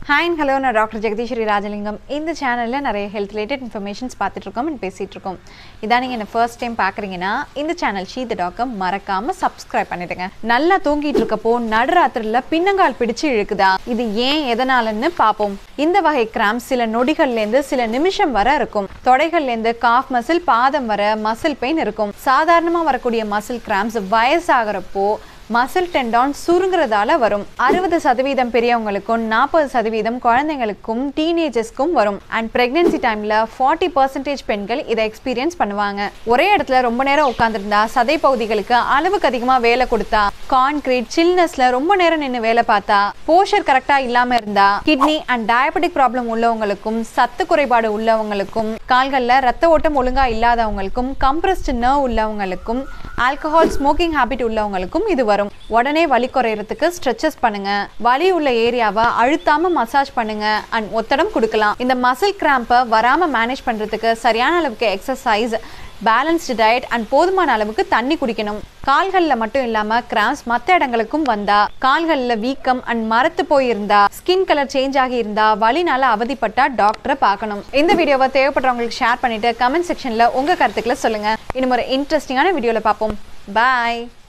hi hello நான் doctor Jagadeeswari Rajalingam இந்த சேனலில் நிறைய ஹெல்த் ரிலேட்டட் இன்ஃபர்மேஷன்ஸ் பார்த்துட்டு இருக்கோம் and பேசிகிட்டு இருக்கோம் இதான் நீங்கள் என்ன ஃபர்ஸ்ட் டைம் பார்க்குறீங்கன்னா இந்த சேனல் ஷீ த டாக்கம் மறக்காமல் சப்ஸ்கிரைப் பண்ணிடுங்க நல்லா தூங்கிட்டு இருக்கப்போ நடுராத்திரியில் பின்னங்கால் பிடிச்சு இழுக்குதா இது ஏன் எதனாலன்னு பார்ப்போம் இந்த வகை கிராம்ஸ் சில நொடிகள்லேருந்து சில நிமிஷம் வரை இருக்கும் தொடைகள்லேருந்து காஃப் மசில் பாதம் வர மசில் பெயின் இருக்கும் சாதாரணமாக வரக்கூடிய மசில் கிராம்ஸ் வயசாகிறப்போ மசில் டெண்டான் சுருங்குறதால வரும் அறுபது சதவீதம் பெரியவங்களுக்கும் நாற்பது சதவீதம் குழந்தைங்களுக்கும் டீனேஜர்ஸ்க்கும் வரும் அண்ட் பிரெக்னன்சி டைம்ல ஃபார்ட்டி பர்சன்டேஜ் பெண்கள் இதை எக்ஸ்பீரியன்ஸ் பண்ணுவாங்க ஒரே இடத்துல ரொம்ப நேரம் உட்காந்துருந்தா சதை பகுதிகளுக்கு அளவுக்கு அதிகமாக வேலை கொடுத்தா கான்கிரீட் சில்னஸ்ல ரொம்ப நேரம் நின்று வேலை பார்த்தா போஷர் கரெக்டா இல்லாம இருந்தா கிட்னி அண்ட் டயபெட்டிக் ப்ராப்ளம் உள்ளவங்களுக்கும் சத்து குறைபாடு உள்ளவங்களுக்கும் கால்கள்ல ரத்த ஓட்டம் ஒழுங்கா இல்லாதவங்களுக்கும் கம்ப்ரஸ்ட் நர்வ் உள்ளவங்களுக்கும் ஆல்கஹால் ஸ்மோக்கிங் ஹாபிட் உள்ளவங்களுக்கும் இது வரும் உடனே வலி குறையறதுக்கு ஸ்ட்ரெச்சஸ் பண்ணுங்க வலி உள்ள ஏரியாவை அழுத்தாம மசாஜ் பண்ணுங்க அண்ட் ஒத்தடம் கொடுக்கலாம் இந்த மசில் கிராம்பை வராம மேனேஜ் பண்றதுக்கு சரியான அளவுக்கு எக்ஸசைஸ் பேலன்ஸ்டு டயட் அண்ட் போதுமான அளவுக்கு தண்ணி குடிக்கணும் கால்களில் மட்டும் இல்லாம கிராம்ஸ் மற்ற இடங்களுக்கும் வந்தா கால்களில் வீக்கம் அண்ட் மரத்து போயிருந்தா ஸ்கின் கலர் சேஞ்ச் ஆகி இருந்தா வலினால அவதிப்பட்டா டாக்டரை பார்க்கணும் இந்த வீடியோவை தேவைப்படுறவங்களுக்கு ஷேர் பண்ணிட்டு கமெண்ட் செக்ஷன்ல உங்க கருத்துக்களை சொல்லுங்க இன்னும் ஒரு இன்ட்ரெஸ்டிங்கான வீடியோல பார்ப்போம் பாய்